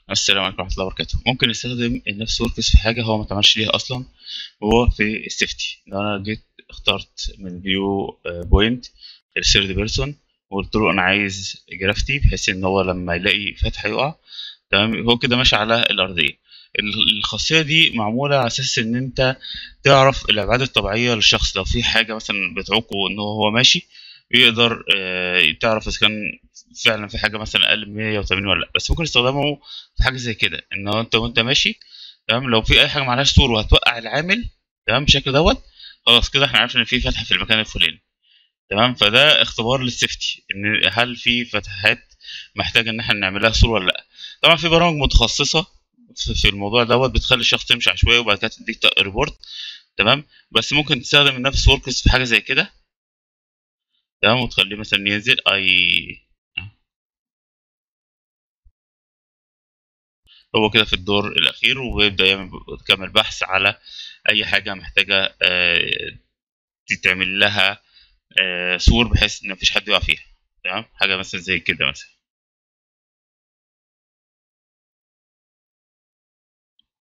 السلام عليكم ورحمه الله وبركاته ممكن نستخدم النفس وركس في حاجه هو ما اتعملش ليها اصلا وهو في السيفتي لو انا جيت اخترت من فيو بوينت الثيرد بيرسون وقلت له انا عايز جرافتي بحيث ان هو لما يلاقي فتحه يقع تمام هو كده ماشي على الارضيه ال- الخاصيه دي معموله على اساس ان انت تعرف الابعاد الطبيعيه للشخص لو في حاجه مثلا بتعوقه ان هو هو ماشي يقدر آه، تعرف اذا كان فعلا في حاجه مثلا اقل من 180 ولا لا بس ممكن استخدامه في حاجه زي كده ان هو انت وانت ماشي تمام لو في اي حاجه معلهاش سور وهتوقع العامل تمام بالشكل دوت خلاص كده احنا عرفنا ان في فتحه في المكان الفلاني تمام فده اختبار للسيفتي ان هل في فتحات محتاجه ان احنا نعملها سور ولا لا طبعا في برامج متخصصه في في الموضوع دوت بتخلي الشخص يمشي عشوائي وبعد كده تديك ريبورت تمام بس ممكن تستخدم النفس وركس في حاجه زي كده تمام وتخليه مثلا ينزل اي هو كده في الدور الأخير وبيبدأ يعمل يكمل بحث على أي حاجة محتاجة آه، تتعمل لها آه، سور بحيث إن مفيش حد يقع فيها تمام حاجة مثلا زي كده مثلا